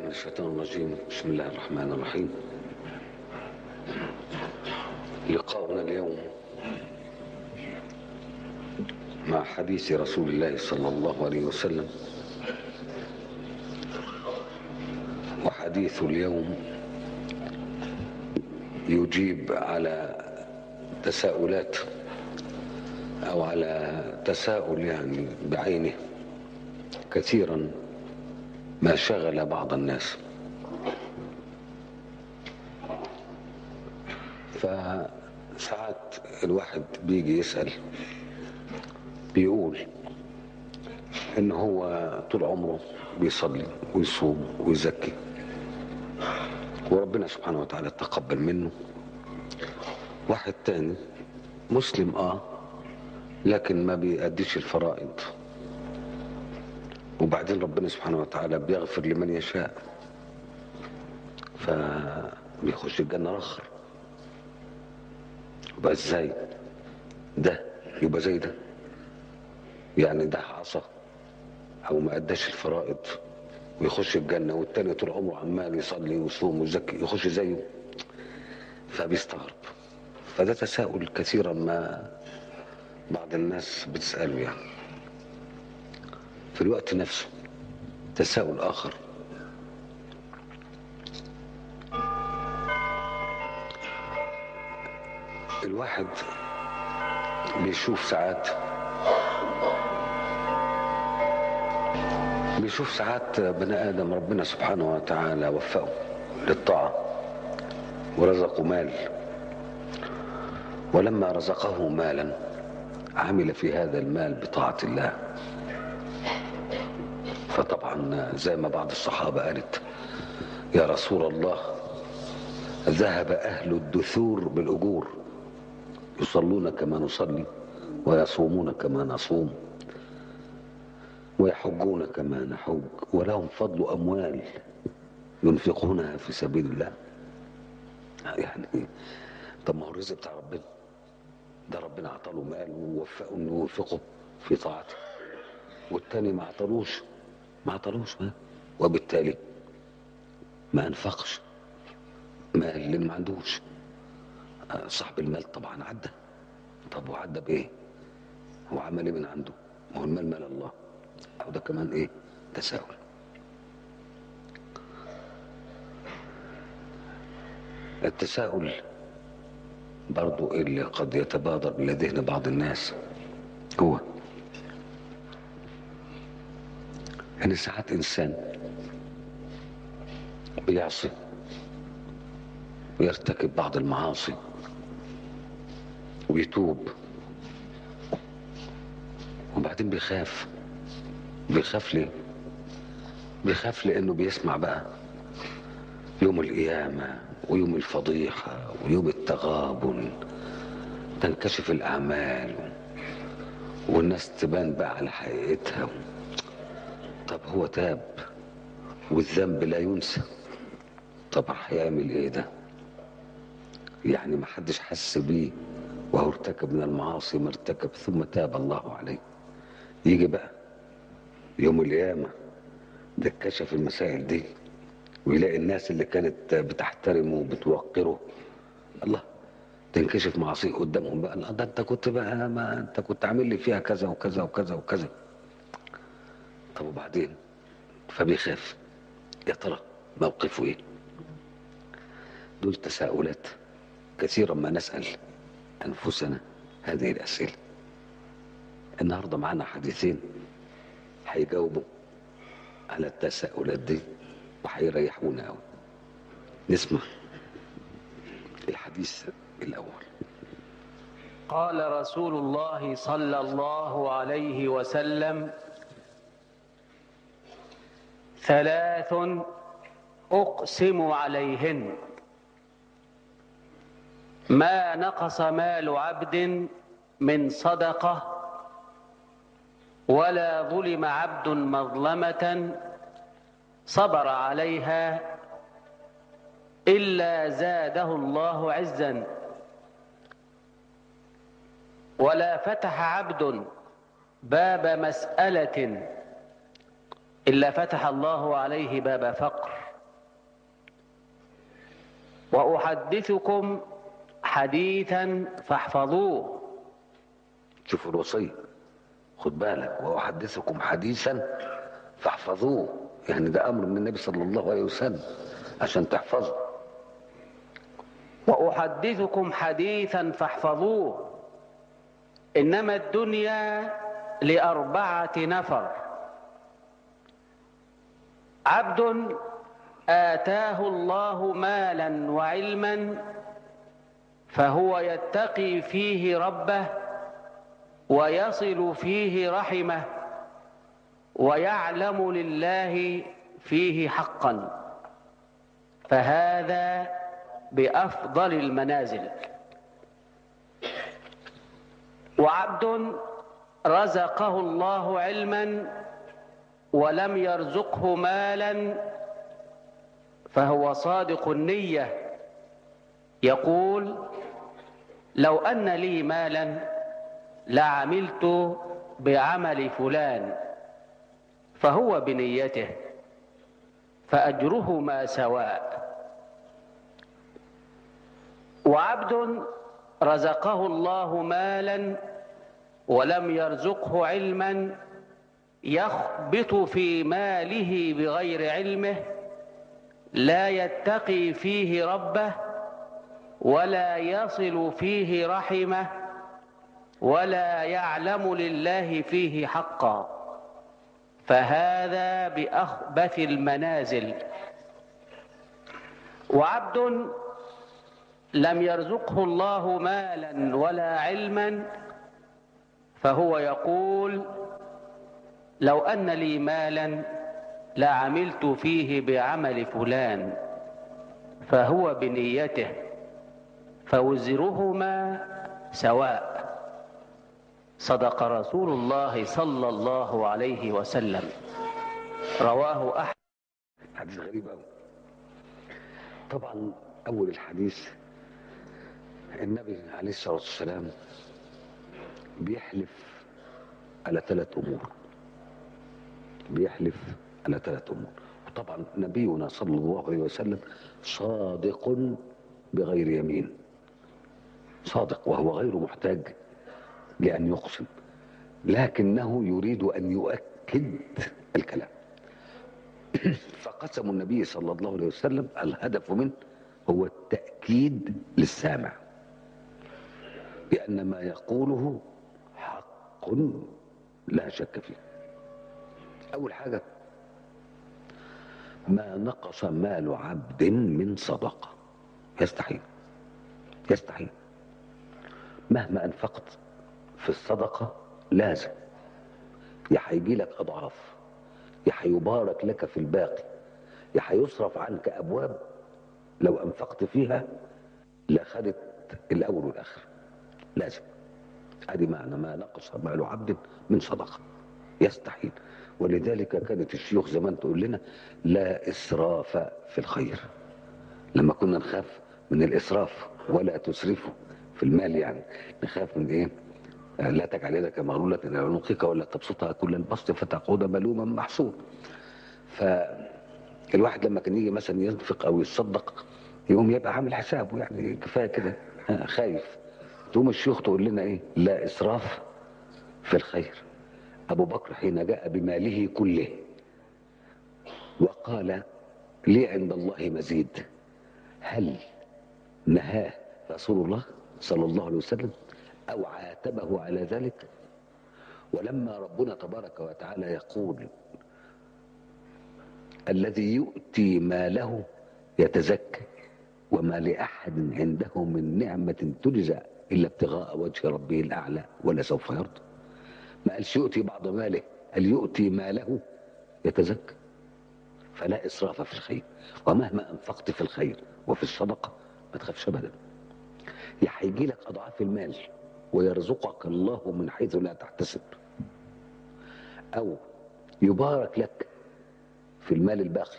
الشيطان الرجيم بسم الله الرحمن الرحيم لقاؤنا اليوم مع حديث رسول الله صلى الله عليه وسلم وحديث اليوم يجيب على تساؤلات او على تساؤل يعني بعينه كثيرا ما شغل بعض الناس فساعات الواحد بيجي يسأل بيقول ان هو طول عمره بيصلي ويصوم ويزكي وربنا سبحانه وتعالى تقبل منه واحد تاني مسلم اه لكن ما بيأديش الفرائض وبعدين ربنا سبحانه وتعالى بيغفر لمن يشاء فبيخش الجنة رخر يبقى ازاي ده يبقى زي ده يعني ده عصى او ما اداش الفرائض ويخش الجنة والتاني طول عمره عمال يصلي ويصوم ويزكي يخش زيه فبيستغرب فده تساؤل كثيرا ما بعض الناس بتسأله يعني في الوقت نفسه تساؤل آخر الواحد بيشوف ساعات بيشوف ساعات بني آدم ربنا سبحانه وتعالى وفقه للطاعة ورزقه مال ولما رزقه مالا عمل في هذا المال بطاعة الله فطبعا زي ما بعض الصحابة قالت يا رسول الله ذهب أهل الدثور بالأجور يصلون كما نصلي ويصومون كما نصوم ويحجون كما نحج ولهم فضل أموال ينفقونها في سبيل الله يعني طب ما هو الرزق بتاع ربنا ده ربنا عطاله مال ووفقه انه ينفقه في طاعته والتاني ما عطلوش ما عطلوش ما وبالتالي ما انفقش مال اللي ما عندوش صاحب المال طبعا عدى طب وعدى بايه هو عمل ايه من عنده ما هو المال مال الله او ده كمان ايه تساؤل التساؤل برضو اللي قد يتبادر الى ذهن بعض الناس هو يعني ساعات انسان بيعصي ويرتكب بعض المعاصي ويتوب وبعدين بيخاف بيخاف ليه بيخاف لانه بيسمع بقى يوم القيامة ويوم الفضيحة ويوم التغابن تنكشف الأعمال والناس تبان بقى على حقيقتها طب هو تاب والذنب لا ينسى طب هيعمل ايه ده يعني ما حدش حس بيه وهو ارتكب من المعاصي ما ارتكب ثم تاب الله عليه يجي بقى يوم القيامة ده كشف المسائل دي ويلاقي الناس اللي كانت بتحترمه وبتوقره الله تنكشف معاصيه قدامهم بقى لا ده انت كنت بقى ما انت كنت عامل لي فيها كذا وكذا وكذا وكذا طب وبعدين فبيخاف يا ترى موقفه ايه دول تساؤلات كثيرا ما نسأل أنفسنا هذه الأسئلة النهاردة معنا حديثين هيجاوبوا على التساؤلات دي وهيريحونا قوي نسمع الحديث الأول قال رسول الله صلى الله عليه وسلم ثلاث أقسم عليهن ما نقص مال عبد من صدقة ولا ظلم عبد مظلمة صبر عليها إلا زاده الله عزا ولا فتح عبد باب مسألة إلا فتح الله عليه باب فقر وأحدثكم حديثا فاحفظوه شوفوا الوصية خد بالك وأحدثكم حديثا فاحفظوه يعني ده أمر من النبي صلى الله عليه وسلم عشان تحفظه وأحدثكم حديثا فاحفظوه إنما الدنيا لأربعة نفر عبد آتاه الله مالا وعلما فهو يتقي فيه ربه ويصل فيه رحمه ويعلم لله فيه حقا فهذا بافضل المنازل وعبد رزقه الله علما ولم يرزقه مالا فهو صادق النيه يقول لو ان لي مالا لعملت بعمل فلان فهو بنيته فاجرهما سواء وعبد رزقه الله مالا ولم يرزقه علما يخبط في ماله بغير علمه لا يتقي فيه ربه ولا يصل فيه رحمه ولا يعلم لله فيه حقا فهذا باخبث المنازل وعبد لم يرزقه الله مالا ولا علما فهو يقول لو ان لي مالا لعملت فيه بعمل فلان فهو بنيته فوزرهما سواء صدق رسول الله صلى الله عليه وسلم رواه احمد حديث غريب قوي طبعا اول الحديث النبي عليه الصلاه والسلام بيحلف على ثلاث امور بيحلف على ثلاث امور وطبعا نبينا صلى الله عليه وسلم صادق بغير يمين صادق وهو غير محتاج لأن يقسم لكنه يريد أن يؤكد الكلام فقسم النبي صلى الله عليه وسلم الهدف منه هو التأكيد للسامع بأن ما يقوله حق لا شك فيه أول حاجة ما نقص مال عبد من صدقة يستحيل يستحيل مهما أنفقت في الصدقة لازم يا هيجي لك أضعاف يا هيبارك لك في الباقي يا هيصرف عنك أبواب لو أنفقت فيها لأخذت الأول والآخر لازم ادي معنى ما نقص مال عبد من صدقه يستحيل ولذلك كانت الشيوخ زمان تقول لنا لا اسراف في الخير لما كنا نخاف من الاسراف ولا تسرفوا في المال يعني نخاف من ايه لا تجعل يدك مغلولة إلى عنقك ولا تبسطها كل البسط فتقعد ملوما محصور فالواحد لما كان يجي مثلا ينفق أو يتصدق يقوم يبقى عامل حسابه يعني كفاية كده خايف تقوم الشيوخ تقول لنا ايه لا اسراف في الخير ابو بكر حين جاء بماله كله وقال لي عند الله مزيد هل نهاه رسول الله صلى الله عليه وسلم او عاتبه على ذلك ولما ربنا تبارك وتعالى يقول الذي يؤتي ماله يتزكى وما لأحد عنده من نعمة تجزى إلا ابتغاء وجه ربه الأعلى ولا سوف يرضى ما قالش يؤتي بعض ماله قال يؤتي ماله يتزكى فلا إسراف في الخير ومهما أنفقت في الخير وفي الصدقة ما تخافش أبدا يا هيجي لك أضعاف المال ويرزقك الله من حيث لا تحتسب أو يبارك لك في المال الباقي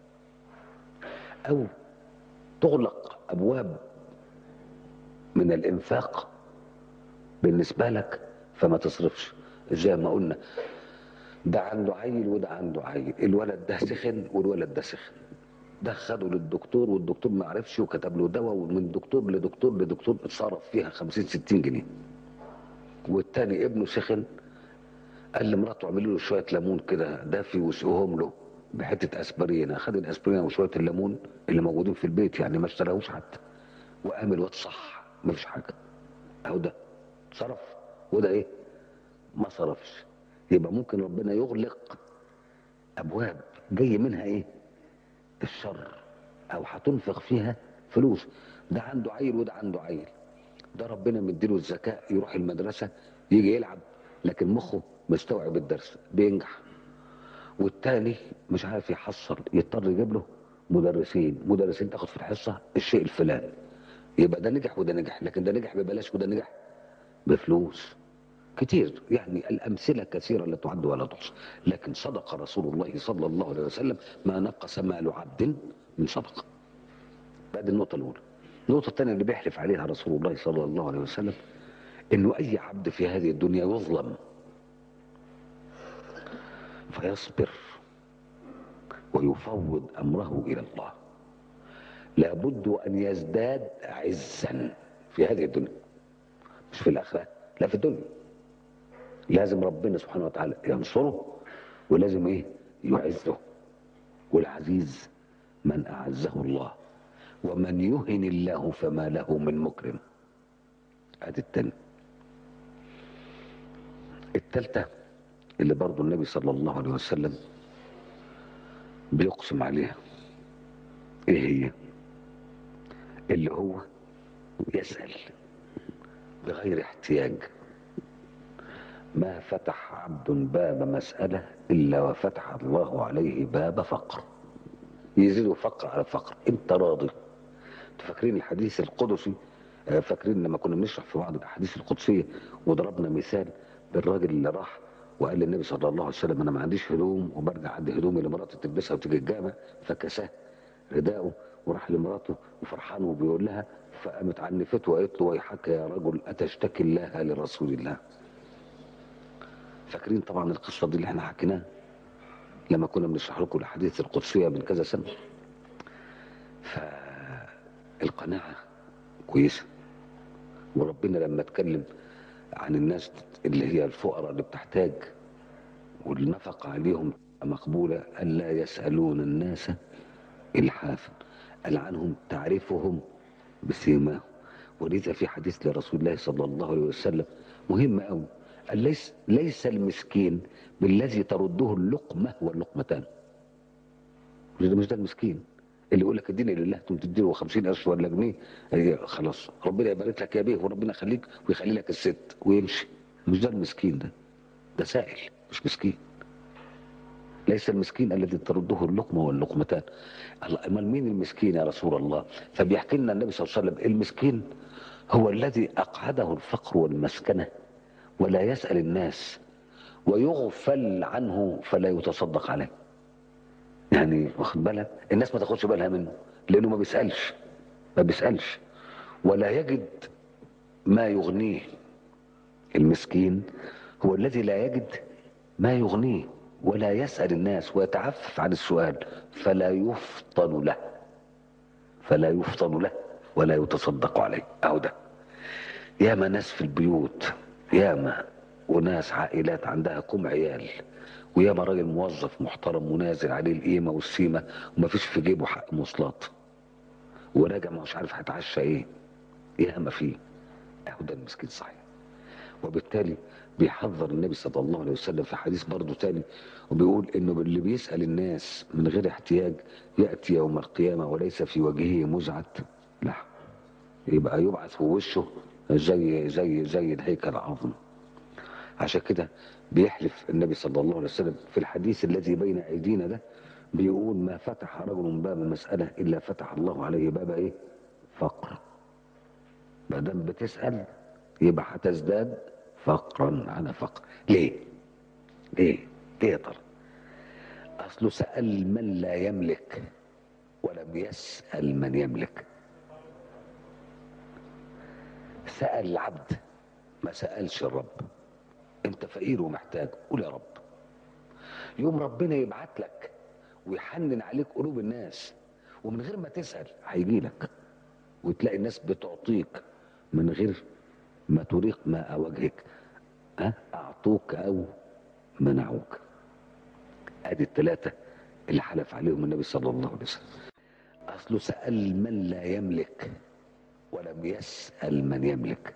أو تغلق أبواب من الإنفاق بالنسبة لك فما تصرفش زي ما قلنا ده عنده عيل وده عنده عيل الولد ده سخن والولد ده سخن دخله للدكتور والدكتور ما عرفش وكتب له دواء ومن دكتور لدكتور لدكتور اتصرف فيها 50 60 جنيه والتاني ابنه سخن قال لمراته اعملي له شويه ليمون كده دافي وسقهم له بحته اسبرين اخد الاسبرين وشويه الليمون اللي موجودين في البيت يعني ما اشتراهوش حتى وقام الواد صح مفيش حاجه اهو ده صرف وده ايه ما صرفش يبقى ممكن ربنا يغلق ابواب جاي منها ايه الشر او هتنفق فيها فلوس ده عنده عيل وده عنده عيل ده ربنا مديله الذكاء يروح المدرسه يجي يلعب لكن مخه مستوعب الدرس بينجح والتاني مش عارف يحصل يضطر يجيب له مدرسين مدرسين تاخد في الحصه الشيء الفلاني يبقى ده نجح وده نجح لكن ده نجح ببلاش وده نجح بفلوس كتير يعني الأمثلة كثيرة لا تعد ولا تحصى لكن صدق رسول الله صلى الله عليه وسلم ما نقص مال عبد من صدقة بعد النقطة الأولى النقطة الثانية اللي بيحلف عليها رسول الله صلى الله عليه وسلم إنه أي عبد في هذه الدنيا يظلم فيصبر ويفوض أمره إلى الله لابد أن يزداد عزا في هذه الدنيا مش في الآخرة لا في الدنيا لازم ربنا سبحانه وتعالى ينصره ولازم ايه يعزه والعزيز من اعزه الله ومن يهن الله فما له من مكرم ادي التاني التالتة اللي برضو النبي صلى الله عليه وسلم بيقسم عليها ايه هي اللي هو يسأل بغير احتياج ما فتح عبد باب مسألة إلا وفتح الله عليه باب فقر يزيد فقر على فقر انت راضي فاكرين الحديث القدسي آه، فاكرين لما كنا بنشرح في بعض الاحاديث القدسيه وضربنا مثال بالراجل اللي راح وقال للنبي صلى الله عليه وسلم انا ما عنديش هدوم وبرجع عندي هدومي لمراتي تلبسها وتيجي الجامع فكساه رداءه وراح لمراته وفرحان وبيقول لها فقامت عنفته وقالت له ويحك يا رجل اتشتكي الله لرسول الله فاكرين طبعا القصه دي اللي احنا حكيناها لما كنا بنشرح لكم الاحاديث القدسيه من كذا سنه فالقناعه كويسه وربنا لما اتكلم عن الناس اللي هي الفقراء اللي بتحتاج والنفقة عليهم مقبولة ألا يسألون الناس إلحافا قال عنهم تعرفهم بسيماهم ولذا في حديث لرسول الله صلى الله عليه وسلم مهم قوي قال ليس, ليس المسكين بالذي ترده اللقمة واللقمتان مش ده مش ده المسكين اللي يقول لك اديني لله تقوم تديله 50 قرش ولا جنيه هي خلاص ربنا يبارك لك يا بيه وربنا يخليك ويخلي لك الست ويمشي مش ده المسكين ده ده سائل مش مسكين ليس المسكين الذي ترده اللقمه واللقمتان الله امال مين المسكين يا رسول الله فبيحكي لنا النبي صلى الله عليه وسلم المسكين هو الذي اقعده الفقر والمسكنه ولا يسال الناس ويغفل عنه فلا يتصدق عليه يعني واخد بالك الناس ما تاخدش بالها منه لانه ما بيسالش ما بيسالش ولا يجد ما يغنيه المسكين هو الذي لا يجد ما يغنيه ولا يسال الناس ويتعفف عن السؤال فلا يفطن له فلا يفطن له ولا يتصدق عليه اهو ده ياما ناس في البيوت ياما وناس عائلات عندها كم عيال وياما راجل موظف محترم ونازل عليه القيمه والسيمه ومفيش في جيبه حق مواصلات وراجع مش عارف هيتعشى ايه ياما فيه اهو ده المسكين صحيح وبالتالي بيحذر النبي صلى الله عليه وسلم في حديث برضه تاني وبيقول انه اللي بيسال الناس من غير احتياج ياتي يوم القيامه وليس في وجهه مزعه لحم يبقى يبعث في وشه زي زي زي الهيكل العظم عشان كده بيحلف النبي صلى الله عليه وسلم في الحديث الذي بين ايدينا ده بيقول ما فتح رجل باب مسألة إلا فتح الله عليه باب إيه؟ فقر ما دام بتسأل يبقى هتزداد فقرا على فقر ليه؟ ليه؟ ليه يا ترى؟ أصله سأل من لا يملك ولم يسأل من يملك سأل العبد ما سألش الرب انت فقير ومحتاج قول يا رب يوم ربنا يبعت لك ويحنن عليك قلوب الناس ومن غير ما تسال هيجي لك وتلاقي الناس بتعطيك من غير ما تريق ماء وجهك أه؟ اعطوك او منعوك ادي الثلاثه اللي حلف عليهم النبي صلى الله عليه وسلم اصله سال من لا يملك ولم يسال من يملك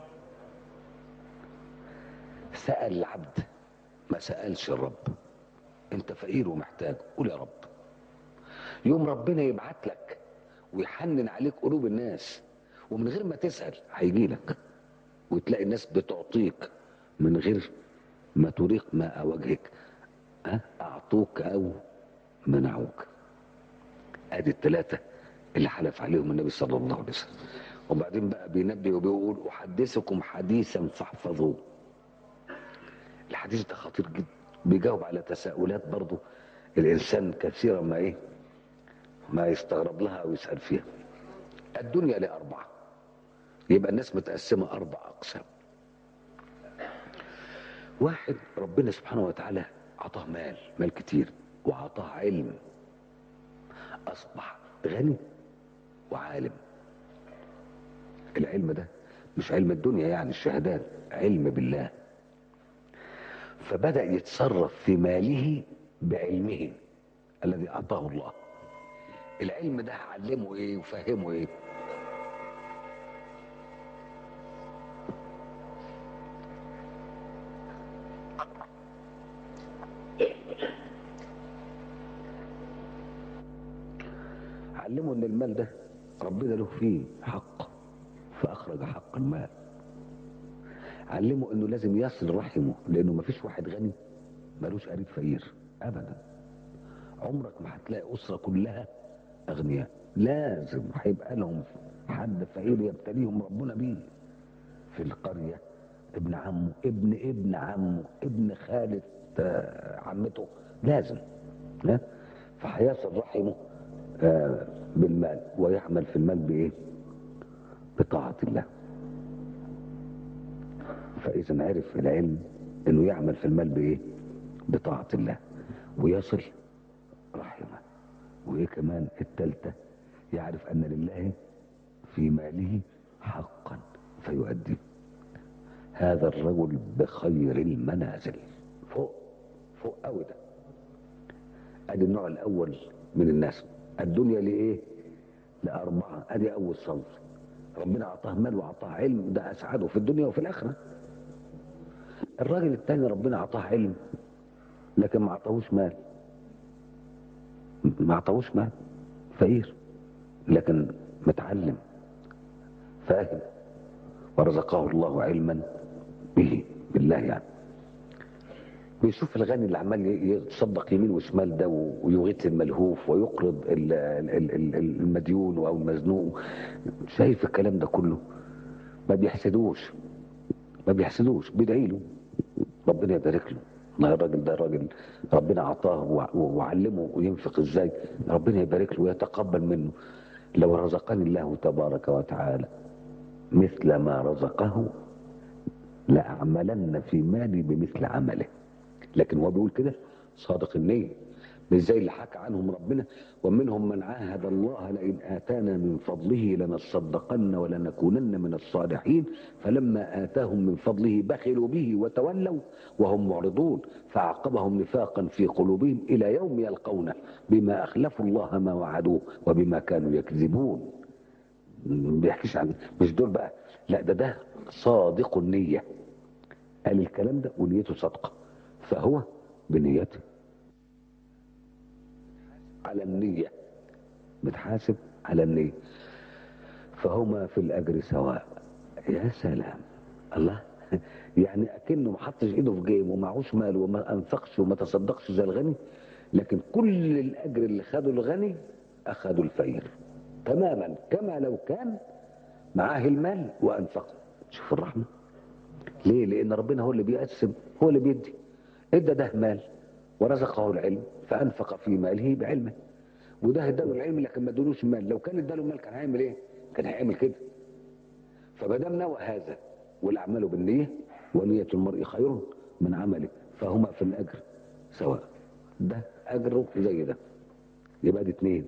سال العبد ما سالش الرب انت فقير ومحتاج قول يا رب يوم ربنا يبعت لك ويحنن عليك قلوب الناس ومن غير ما تسال هيجي لك وتلاقي الناس بتعطيك من غير ما تريق ماء وجهك أه؟ اعطوك او منعوك ادي الثلاثه اللي حلف عليهم النبي صلى الله عليه وسلم وبعدين بقى بينبه وبيقول احدثكم حديثا فاحفظوه الحديث ده خطير جدا بيجاوب على تساؤلات برضه الانسان كثيرا ما ايه ما يستغرب لها او يسال فيها الدنيا لاربعه يبقى الناس متقسمه اربع اقسام واحد ربنا سبحانه وتعالى عطاه مال مال كتير وعطاه علم اصبح غني وعالم العلم ده مش علم الدنيا يعني الشهادات علم بالله فبدأ يتصرف في ماله بعلمه الذي أعطاه الله العلم ده علمه ايه وفهمه ايه علمه ان المال ده ربنا له فيه حق فاخرج حق المال علمه انه لازم يصل رحمه لانه ما فيش واحد غني ملوش قريب فقير ابدا عمرك ما هتلاقي اسره كلها اغنياء لازم هيبقى لهم حد فقير يبتليهم ربنا بيه في القريه ابن عمه ابن ابن عمه ابن خالة آه، عمته لازم ها فهيصل رحمه آه، بالمال ويعمل في المال بايه بطاعه الله فاذا عرف العلم انه يعمل في المال بايه بطاعه الله ويصل رحمه وايه كمان التالتة يعرف ان لله في ماله حقا فيؤديه هذا الرجل بخير المنازل فوق فوق قوي ده ادي النوع الاول من الناس الدنيا لايه لاربعه ادي اول صنف ربنا اعطاه مال واعطاه علم ده اسعده في الدنيا وفي الاخره الراجل الثاني ربنا اعطاه علم لكن ما اعطاهوش مال ما اعطاهوش مال فقير لكن متعلم فاهم ورزقه الله علما به بالله يعني بيشوف الغني اللي عمال يتصدق يمين وشمال ده ويغيث الملهوف ويقرض ال- ال- ال- المديون او المزنوق شايف الكلام ده كله ما بيحسدوش ما بيحسدوش بيدعي له ربنا يبارك له ما الراجل ده راجل ربنا اعطاه وع- وعلمه وينفق ازاي ربنا يبارك له ويتقبل منه لو رزقني الله تبارك وتعالى مثل ما رزقه لأعملن في مالي بمثل عمله لكن هو بيقول كده صادق النية مش زي اللي حكى عنهم ربنا ومنهم من عاهد الله لئن آتانا من فضله لنصدقن ولنكونن من الصالحين فلما آتاهم من فضله بخلوا به وتولوا وهم معرضون فعقبهم نفاقا في قلوبهم إلى يوم يلقونه بما أخلفوا الله ما وعدوه وبما كانوا يكذبون ما بيحكيش عن مش دول بقى لا ده ده صادق النية قال الكلام ده ونيته صادقة فهو بنيته على النية بتحاسب على النية فهما في الأجر سواء يا سلام الله يعني أكنه ما حطش إيده في جيبه ومعهوش مال وما أنفقش وما تصدقش زي الغني لكن كل الأجر اللي خده الغني أخده الفقير تماما كما لو كان معاه المال وأنفقه شوف الرحمة ليه؟ لأن ربنا هو اللي بيقسم هو اللي بيدي ادى ده مال ورزقه العلم فانفق في ماله بعلمه وده اداله العلم لكن ما ادالوش المال لو كان اداله المال كان هيعمل ايه؟ كان هيعمل كده فما دام نوى هذا والاعمال بالنيه ونيه المرء خير من عمله فهما في الاجر سواء ده اجره زي ده يبقى دي اتنين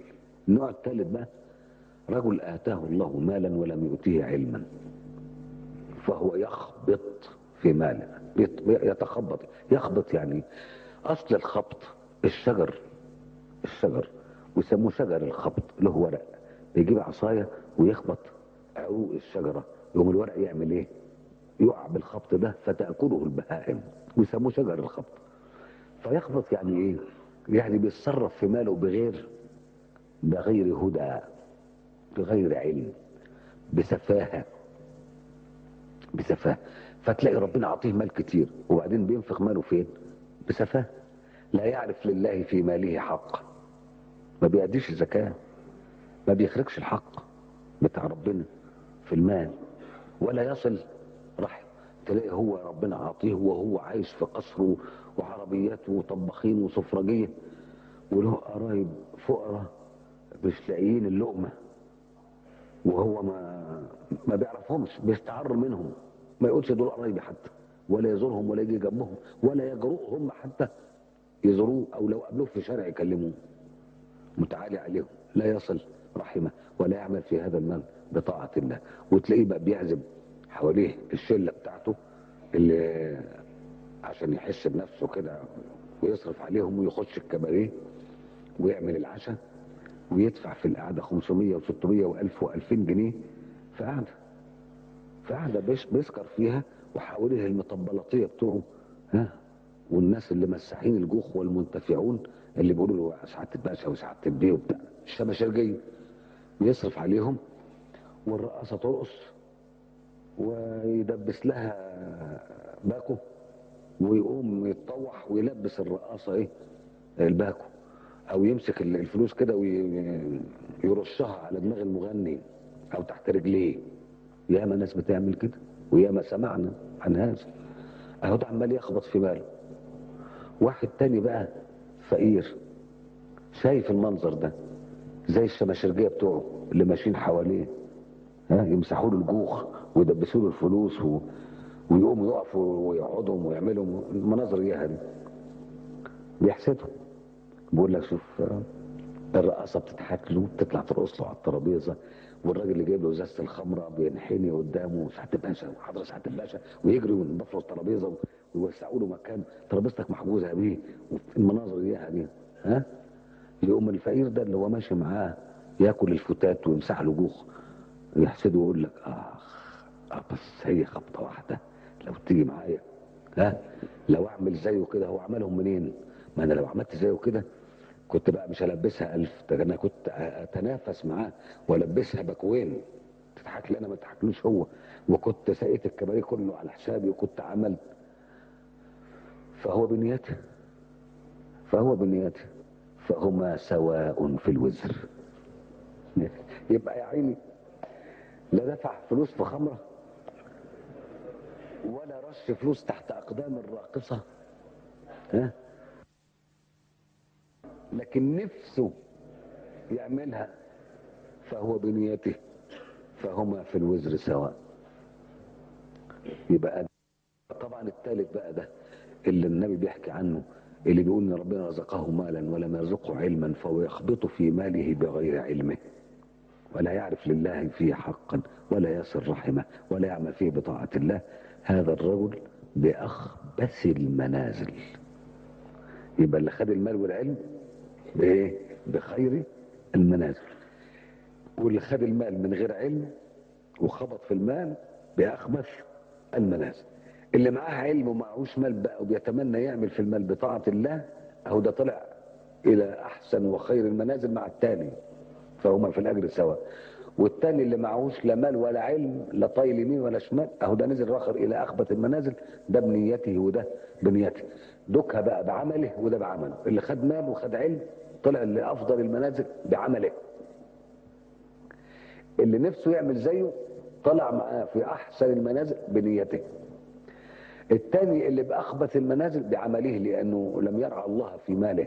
النوع الثالث بقى رجل آتاه الله مالا ولم يؤتيه علما فهو يخبط في ماله بيت- يتخبط يخبط يعني أصل الخبط الشجر الشجر ويسموه شجر الخبط له ورق بيجيب عصاية ويخبط عروق الشجرة يقوم الورق يعمل ايه يقع بالخبط ده فتأكله البهائم ويسموه شجر الخبط فيخبط يعني ايه يعني بيتصرف في ماله بغير بغير هدى بغير علم بسفاهة بسفاهة فتلاقي ربنا عطيه مال كتير وبعدين بينفق ماله فين بسفاهة لا يعرف لله في ماله حق ما بيأديش الزكاة ما بيخرجش الحق بتاع ربنا في المال ولا يصل رحم تلاقي هو ربنا عاطيه وهو عايش في قصره وعربيات وطباخين وسفرجية وله قرايب فقراء مش لاقيين اللقمة وهو ما ما بيعرفهمش بيستعر منهم ما يقولش دول قرايبي حتى ولا يزورهم ولا يجي جنبهم ولا يجرؤهم حتى يزوروه او لو قابلوه في شارع يكلموه متعالي عليهم لا يصل رحمه ولا يعمل في هذا المال بطاعة الله وتلاقيه بقى بيعزم حواليه الشلة بتاعته اللي عشان يحس بنفسه كده ويصرف عليهم ويخش الكباريه ويعمل العشاء ويدفع في القعدة 500 و600 و1000 و2000 جنيه في قعدة في قعدة بيش- بيسكر فيها وحواليه المطبلطية بتوعه ها والناس اللي مساحين الجوخ والمنتفعون اللي بيقولوا له سعاده الباشا وسعاده البيه وبتاع الشبشرجيه يصرف عليهم والرقاصه ترقص ويدبس لها باكو ويقوم يتطوح ويلبس الرقاصه ايه الباكو او يمسك ال- الفلوس كده ويرشها على دماغ المغني او تحت رجليه ياما ناس بتعمل كده وياما سمعنا عن هذا اهو ده عمال يخبط في باله واحد تاني بقى فقير شايف المنظر ده زي الشماشرجيه بتوعه اللي ماشيين حواليه ها يمسحوا له الجوخ ويدبسوا له الفلوس و... ويقوموا يقفوا ويقعدهم ويعملوا المناظر اياها دي بيحسدهم بيقول لك شوف آه، الرقاصه بتضحك له بتطلع ترقص له على الترابيزه والراجل اللي جايب له ازازه الخمره بينحني قدامه سعاده الباشا وحضره سعاده الباشا ويجري وينضف له الترابيزه ويوسعوا له مكان ترابيزتك محجوزه يا بيه المناظر اياها دي ها يقوم الفقير ده اللي هو ماشي معاه ياكل الفتات ويمسح له جوخ يحسده ويقول لك اخ آه بس هي خبطه واحده لو تيجي معايا ها لو اعمل زيه كده هو عملهم منين ما انا لو عملت زيه كده كنت بقى مش هلبسها ألف ده انا كنت اتنافس معاه والبسها باكوين تضحك لي انا ما تضحكلوش هو وكنت سقيت الكباريه كله على حسابي وكنت عملت فهو بنيته فهو بنيته فهما سواء في الوزر يبقى يا عيني لا دفع فلوس في خمره ولا رش فلوس تحت اقدام الراقصه ها لكن نفسه يعملها فهو بنيته فهما في الوزر سواء يبقى طبعا الثالث بقى ده اللي النبي بيحكي عنه اللي بيقول ان ربنا رزقه مالا ولم يرزقه علما فهو يخبط في ماله بغير علمه ولا يعرف لله فيه حقا ولا يصل رحمه ولا يعمل فيه بطاعة الله هذا الرجل بأخبث المنازل يبقى اللي خد المال والعلم بايه بخير المنازل واللي خد المال من غير علم وخبط في المال باخبث المنازل اللي معاه علم ومعهوش مال بقى وبيتمنى يعمل في المال بطاعة الله اهو ده طلع الى احسن وخير المنازل مع التاني فهما في الاجر سواء والتاني اللي معهوش لا مال ولا علم لا طايل يمين ولا شمال اهو ده نزل راخر الى اخبث المنازل ده بنيته وده بنيته دوكها بقى بعمله وده بعمله اللي خد مال وخد علم طلع لافضل المنازل بعمله اللي نفسه يعمل زيه طلع معاه في احسن المنازل بنيته الثاني اللي باخبث المنازل بعمله لانه لم يرعى الله في ماله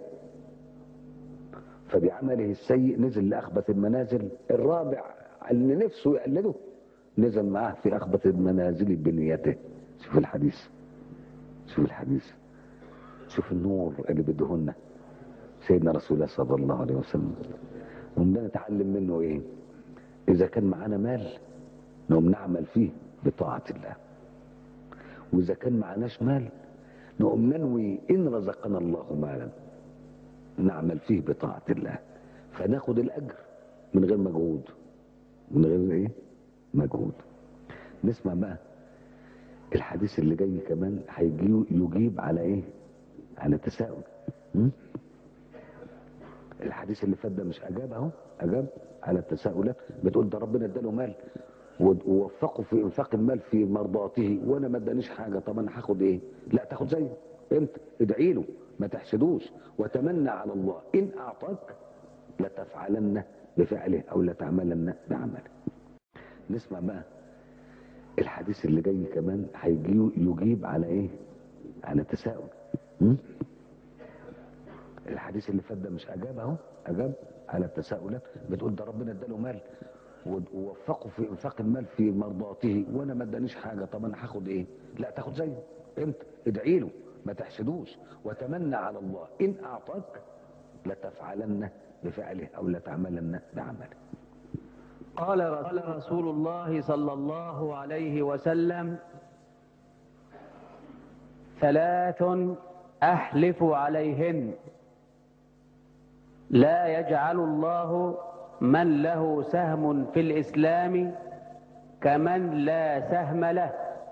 فبعمله السيء نزل لاخبث المنازل الرابع اللي نفسه يقلده نزل معاه في اخبث المنازل بنيته شوف الحديث شوف الحديث شوف النور اللي بدهن سيدنا رسول الله صلى الله عليه وسلم وده نتعلم منه ايه اذا كان معانا مال نقوم نعمل فيه بطاعة الله واذا كان معناش مال نقوم ننوي ان رزقنا الله مالا نعمل فيه بطاعة الله فناخد الاجر من غير مجهود من غير ايه مجهود نسمع بقى الحديث اللي جاي كمان هيجي يجيب على ايه على تساؤل م? الحديث اللي فات ده مش اجاب اهو اجاب على التساؤلات بتقول ده ربنا اداله مال ووفقه في انفاق المال في مرضاته وانا ما ادانيش حاجه طب انا هاخد ايه لا تاخد زيه انت ادعي له ما تحسدوش وتمنى على الله ان اعطاك لتفعلن بفعله او لتعملن بعمله نسمع بقى الحديث اللي جاي كمان هيجي يجيب على ايه على تساؤل م? الحديث اللي فات ده مش اجاب اهو اجاب على التساؤلات بتقول ده ربنا اداله مال ووفقه في انفاق المال في مرضاته وانا ما ادانيش حاجه طب انا هاخد ايه لا تاخد زيه انت ادعي له ما تحسدوش وتمنى على الله ان اعطاك لتفعلن بفعله او لتعملن بعمله قال رسول الله صلى الله عليه وسلم ثلاث أحلف عليهن لا يجعل الله من له سهم في الإسلام كمن لا سهم له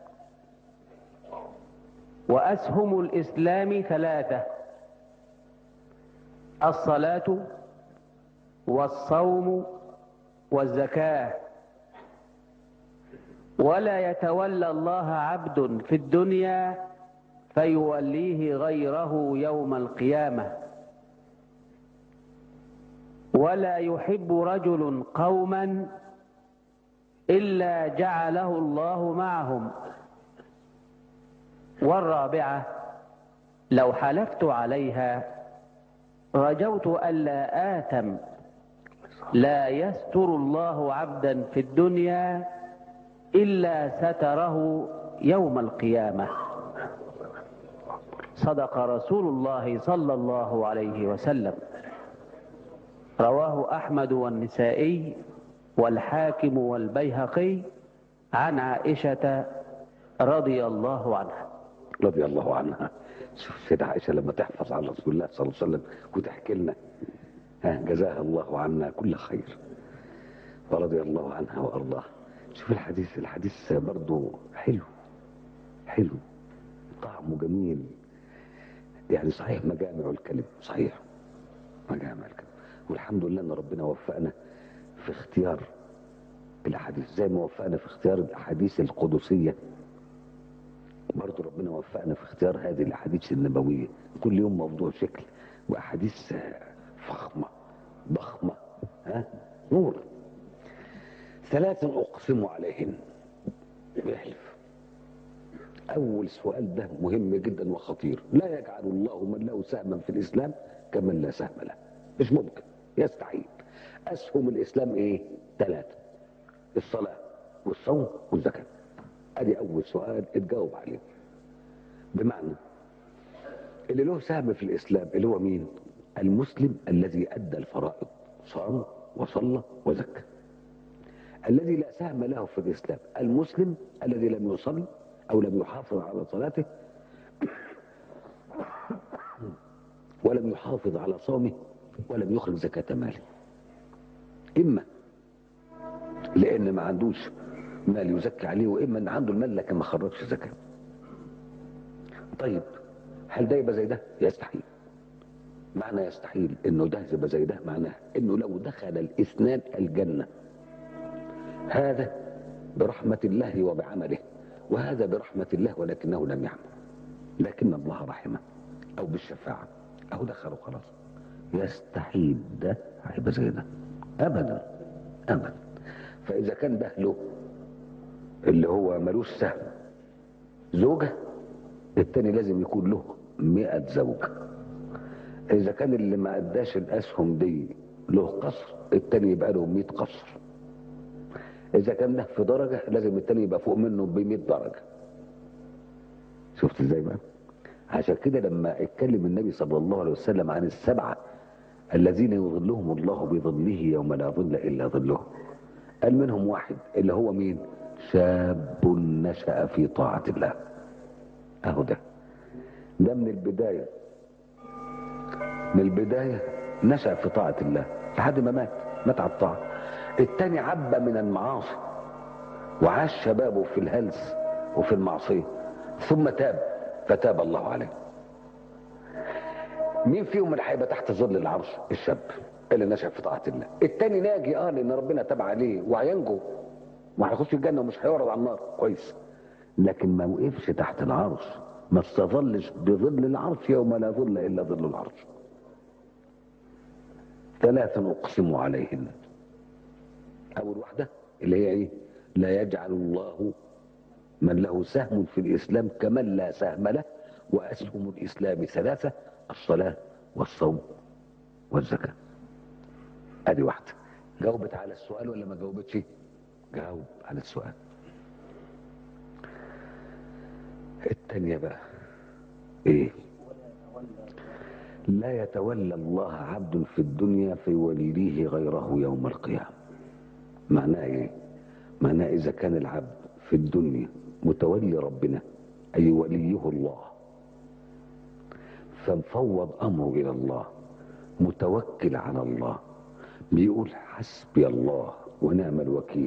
وأسهم الإسلام ثلاثة الصلاة والصوم والزكاة ولا يتولى الله عبد في الدنيا فيوليه غيره يوم القيامة ولا يحب رجل قوما إلا جعله الله معهم والرابعة لو حلفت عليها رجوت ألا آثم لا يستر الله عبدا في الدنيا إلا ستره يوم القيامة صدق رسول الله صلى الله عليه وسلم رواه أحمد والنسائي والحاكم والبيهقي عن عائشة رضي الله عنها رضي الله عنها شوف سيدة عائشة لما تحفظ على رسول الله صلى الله عليه وسلم وتحكي لنا ها جزاها الله عنا كل خير ورضي الله عنها وارضاها شوف الحديث الحديث برضه حلو حلو طعمه جميل يعني صحيح مجامع الكلم صحيح مجامع الكلم والحمد لله ان ربنا وفقنا في اختيار الاحاديث زي ما وفقنا في اختيار الاحاديث القدسيه برضه ربنا وفقنا في اختيار هذه الاحاديث النبويه كل يوم موضوع شكل واحاديث فخمه ضخمه ها نور ثلاث اقسم عليهن بيحلف اول سؤال ده مهم جدا وخطير لا يجعل الله من له سهما في الاسلام كمن لا سهم له مش ممكن يستحيل اسهم الاسلام ايه ثلاثه الصلاه والصوم والزكاه ادي اول سؤال اتجاوب عليه بمعنى اللي له سهم في الاسلام اللي هو مين المسلم الذي ادى الفرائض صام وصلى وزكى الذي لا سهم له في الاسلام المسلم الذي لم يصلي او لم يحافظ على صلاته ولم يحافظ على صومه ولم يخرج زكاة ماله اما لان ما عندوش مال يزكي عليه واما ان عنده المال لكن ما خرجش زكاه طيب هل ده يبقى زي ده يستحيل معنى يستحيل انه ده يبقى زي ده معناه انه لو دخل الاثنان الجنه هذا برحمه الله وبعمله وهذا برحمه الله ولكنه لم يعمل لكن الله رحمه او بالشفاعه او دخلوا خلاص يستحيل ده هيبقى زي ده ابدا ابدا فاذا كان ده له اللي هو ملوش سهم زوجة التاني لازم يكون له مئة زوجة إذا كان اللي ما أداش الأسهم دي له قصر التاني يبقى له مئة قصر إذا كان ده في درجة لازم التاني يبقى فوق منه بمئة درجة شفت ازاي بقى عشان كده لما اتكلم النبي صلى الله عليه وسلم عن السبعة الذين يظلهم الله بظله يوم لا ظل الا ظله قال منهم واحد اللي هو مين شاب نشأ في طاعة الله اهو ده ده من البداية من البداية نشأ في طاعة الله لحد ما مات مات على الطاعة التاني عبى من المعاصي وعاش شبابه في الهلس وفي المعصية ثم تاب فتاب الله عليه مين فيهم اللي هيبقى تحت ظل العرش الشاب اللي نشأ في طاعة الله التاني ناجي اه لان ربنا تاب عليه وهينجو وهيخش الجنة ومش هيعرض على النار كويس لكن ما وقفش تحت العرش ما استظلش بظل العرش يوم لا ظل الا ظل العرش ثلاث اقسم عليهن اول واحده اللي هي ايه لا يجعل الله من له سهم في الاسلام كمن لا سهم له واسهم الاسلام ثلاثه الصلاه والصوم والزكاه ادي واحده جاوبت على السؤال ولا ما جاوبتش جاوب على السؤال التانية بقى ايه لا يتولى الله عبد في الدنيا فيوليه غيره يوم القيامة معناه ايه معناه اذا كان العبد في الدنيا متولي ربنا اي وليه الله فمفوض امره الى الله متوكل على الله بيقول حسبي الله ونعم الوكيل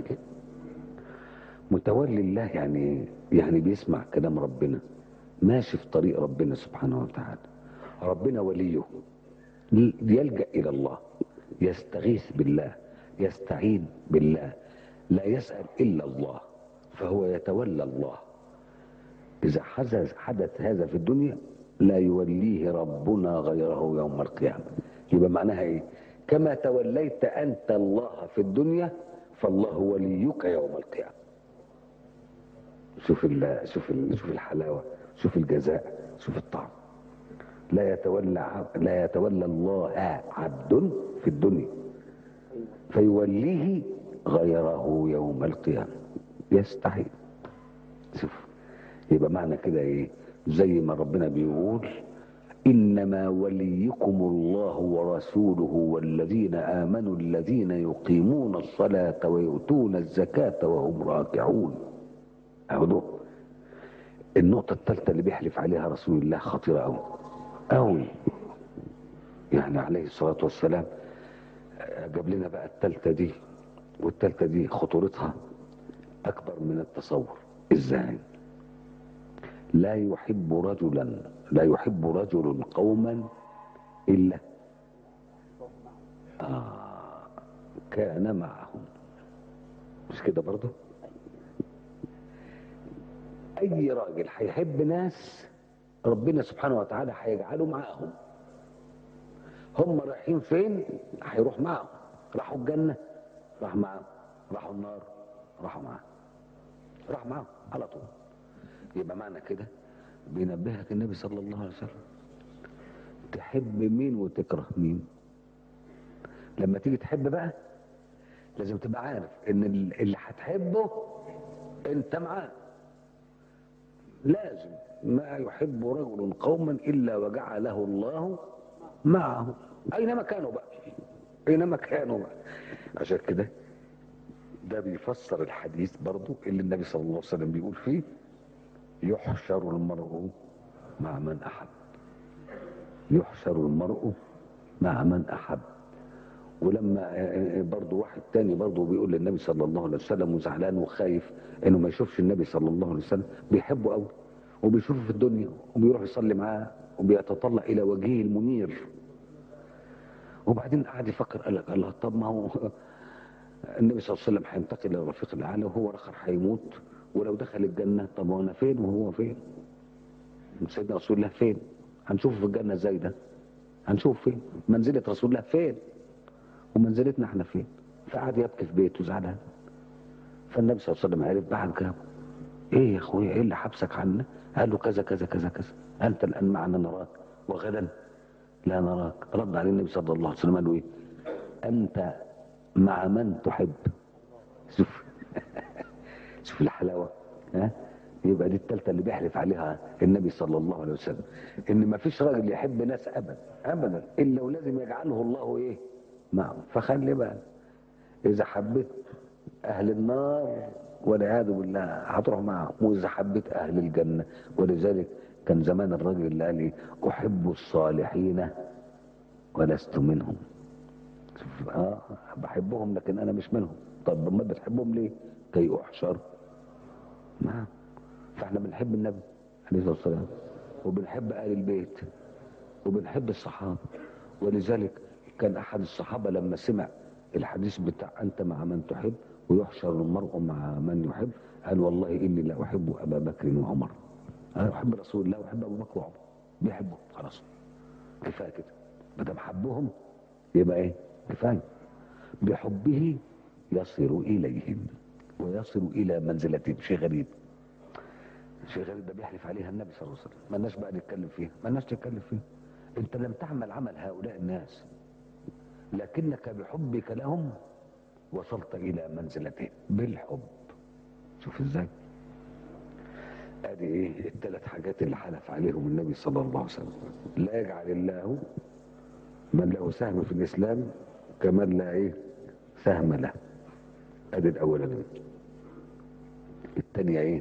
متولي الله يعني يعني بيسمع كلام ربنا ماشي في طريق ربنا سبحانه وتعالى ربنا وليه يلجأ إلى الله يستغيث بالله يستعين بالله لا يسأل إلا الله فهو يتولى الله إذا حدث حدث هذا في الدنيا لا يوليه ربنا غيره يوم القيامة يبقى معناها إيه كما توليت أنت الله في الدنيا فالله وليك يوم القيامة شوف ال شوف ال شوف الحلاوة شوف الجزاء شوف الطعم لا يتولى عب- لا يتولى الله عبد في الدنيا فيوليه غيره يوم القيامة يستحي شوف يبقى معنى كده ايه زي ما ربنا بيقول انما وليكم الله ورسوله والذين امنوا الذين يقيمون الصلاه ويؤتون الزكاه وهم راكعون اهو ده النقطه الثالثه اللي بيحلف عليها رسول الله خطيره قوي قوي يعني عليه الصلاه والسلام جاب لنا بقى الثالثه دي والثالثه دي خطورتها اكبر من التصور ازاي لا يحب رجلا لا يحب رجل قوما الا آه كان معهم مش كده برضه اي راجل هيحب ناس ربنا سبحانه وتعالى هيجعله معاهم هم رايحين فين هيروح معاهم راحوا الجنه راح معاهم راحوا النار راحوا معاهم راح معاهم على طول يبقى معنى كده بينبهك النبي صلى الله عليه وسلم تحب مين وتكره مين لما تيجي تحب بقى لازم تبقى عارف ان ال- اللي هتحبه انت معاه لازم ما يحب رجل قوما الا وجعله الله معه اينما كانوا بقى اينما كانوا بقى عشان كده ده بيفسر الحديث برضو اللي النبي صلى الله عليه وسلم بيقول فيه يحشر المرء مع من احب يحشر المرء مع من احب ولما برضو واحد تاني برضو بيقول للنبي صلى الله عليه وسلم وزعلان وخايف انه ما يشوفش النبي صلى الله عليه وسلم بيحبه قوي وبيشوفه في الدنيا وبيروح يصلي معاه وبيتطلع الى وجهه المنير وبعدين قعد يفكر قال لك الله طب ما هو النبي صلى الله عليه وسلم هينتقل الى الرفيق الاعلى وهو الاخر هيموت ولو دخل الجنه طب وانا فين وهو فين؟ سيدنا رسول الله فين؟ هنشوفه في الجنه ازاي ده؟ هنشوف فين؟ منزله رسول الله فين؟ ومنزلتنا احنا فين؟ فقعد يبكي في بيته زعلان فالنبي صلى الله عليه وسلم عرف بعد جابه ايه يا اخويا ايه اللي حبسك عنا؟ قال له كذا كذا كذا كذا انت الان معنا نراك وغدا لا نراك رد عليه النبي صلى الله عليه وسلم قال له ايه؟ انت مع من تحب شوف شوف الحلاوه ها يبقى دي التالتة اللي بيحلف عليها النبي صلى الله عليه وسلم ان ما فيش راجل يحب ناس ابدا ابدا الا ولازم يجعله الله ايه معه فخلي بالك اذا حبيت اهل النار والعياذ بالله هتروح معهم واذا حبيت اهل الجنه ولذلك كان زمان الراجل اللي قال لي احب الصالحين ولست منهم شوف، اه بحبهم لكن انا مش منهم طب ما بتحبهم ليه كي احشر نعم فاحنا بنحب النبي عليه الصلاه والسلام وبنحب ال البيت وبنحب الصحابه ولذلك كان احد الصحابه لما سمع الحديث بتاع انت مع من تحب ويحشر المرء مع من يحب قال والله اني لا احب ابا بكر وعمر انا احب رسول الله واحب ابو بكر وعمر بيحبه خلاص كفايه كده ما دام حبهم يبقى ايه كفايه بحبه يصل اليهم ويصل الى منزلتهم شيء غريب شيء غريب ده بيحلف عليها النبي صلى الله عليه وسلم مالناش بقى نتكلم فيها مالناش نتكلم فيها انت لم تعمل عمل هؤلاء الناس لكنك بحبك لهم وصلت الى منزلتهم بالحب شوف ازاي ادي ايه الثلاث حاجات اللي حلف عليهم النبي صلى الله عليه وسلم لا يجعل الله من له سهم في الاسلام كمن لا ايه سهم له ادي الاولانيه الثانيه ايه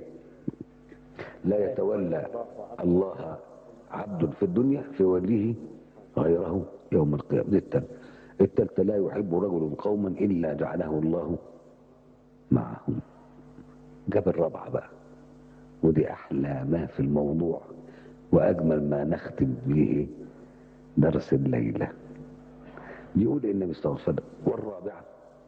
لا يتولى الله عبد في الدنيا في وجهه غيره يوم القيامة دي التالتة التالتة لا يحب رجل قوما إلا جعله الله معهم جاب الرابعة بقى ودي أحلى ما في الموضوع وأجمل ما نختم به درس الليلة يقول النبي صلى الله عليه وسلم والرابعة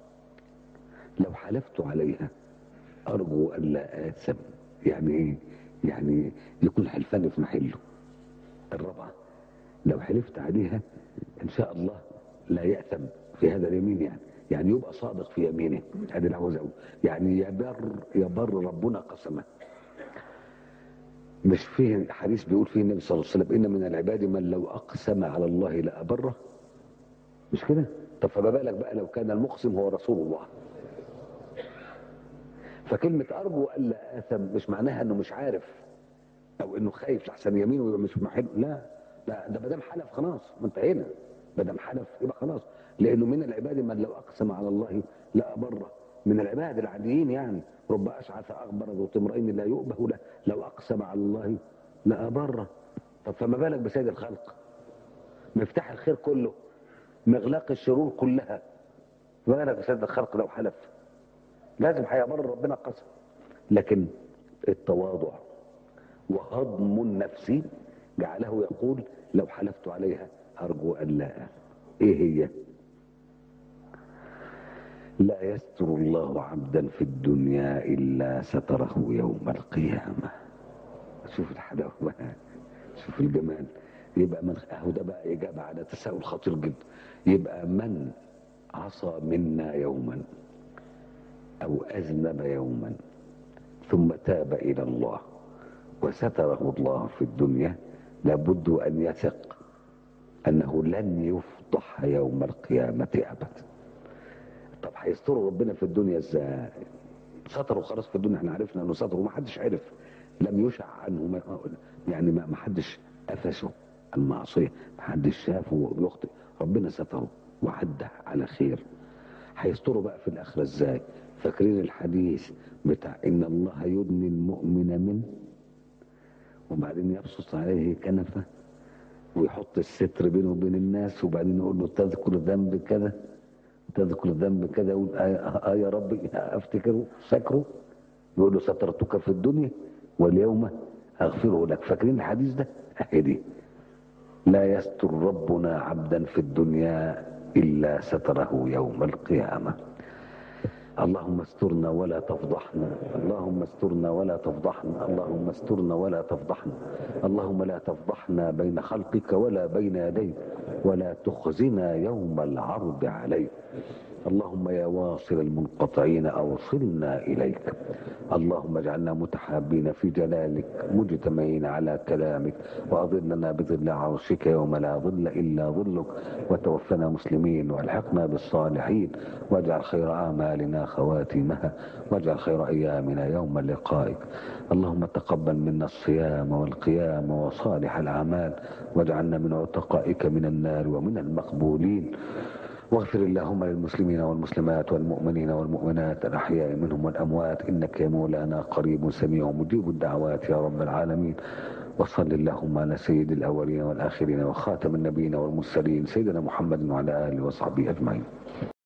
لو حلفت عليها أرجو ألا آثم يعني إيه؟ يعني يكون حلفان في محله الرابعة لو حلفت عليها إن شاء الله لا يأثم في هذا اليمين يعني يعني يبقى صادق في يمينه هذه اللي عاوز أقول يعني يبر يبر ربنا قسمه مش فيه حديث بيقول فيه النبي صلى الله عليه وسلم إن من العباد من لو أقسم على الله لأبره مش كده طب فما بالك بقى لو كان المقسم هو رسول الله فكلمة أرجو ألا آثم مش معناها إنه مش عارف أو إنه خايف لحسن يمينه ويبقى مش محل لا لا ده ما دام حلف خلاص ما انتهينا ما دام حلف يبقى خلاص لأنه من العباد من لو أقسم على الله لا أبره من العباد العاديين يعني رب أشعث أغبر ذو طمرين لا يؤبه له لو أقسم على الله لا أبره طب فما بالك بسيد الخلق مفتاح الخير كله مغلاق الشرور كلها ما بالك بسيد الخلق لو حلف لازم هيبر ربنا قسم لكن التواضع وهضم النفس جعله يقول لو حلفت عليها أرجو أن لا إيه هي لا يستر الله عبدا في الدنيا إلا ستره يوم القيامة شوف الحلاوة بقى شوف الجمال يبقى من اهو ده بقى إجابة على تساؤل خطير جدا يبقى من عصى منا يوما أو أذنب يوما ثم تاب إلى الله وستره الله في الدنيا لابد أن يثق أنه لن يفضح يوم القيامة أبدا طب هيستروا ربنا في الدنيا ازاي ستروا خلاص في الدنيا احنا عرفنا انه ستروا ما حدش عرف لم يشع عنه ما يعني ما حدش قفشه المعصيه ما حدش شافه بيخطئ ربنا ستره وعدى على خير هيستروا بقى في الاخره ازاي فاكرين الحديث بتاع ان الله يدني المؤمن منه وبعدين يبسط عليه كنفه ويحط الستر بينه وبين الناس وبعدين يقول له تذكر ذنب كذا تذكر الذنب كذا يقول آه, آه يا ربي افتكره فاكره يقول له سترتك في الدنيا واليوم اغفره لك فاكرين الحديث ده اهدي لا يستر ربنا عبدا في الدنيا الا ستره يوم القيامه اللهم استرنا ولا تفضحنا اللهم استرنا ولا تفضحنا اللهم استرنا ولا تفضحنا اللهم لا تفضحنا بين خلقك ولا بين يديك ولا تخزنا يوم العرض عليك اللهم يا واصل المنقطعين أوصلنا إليك اللهم اجعلنا متحابين في جلالك مجتمعين على كلامك وأظلنا بظل عرشك يوم لا ظل إلا ظلك وتوفنا مسلمين والحقنا بالصالحين واجعل خير أعمالنا خواتمها واجعل خير أيامنا يوم لقائك اللهم تقبل منا الصيام والقيام وصالح الأعمال واجعلنا من عتقائك من النار ومن المقبولين واغفر اللهم للمسلمين والمسلمات والمؤمنين والمؤمنات الأحياء منهم والأموات إنك يا مولانا قريب سميع مجيب الدعوات يا رب العالمين وصل اللهم على سيد الأولين والآخرين وخاتم النبيين والمرسلين سيدنا محمد وعلى آله وصحبه أجمعين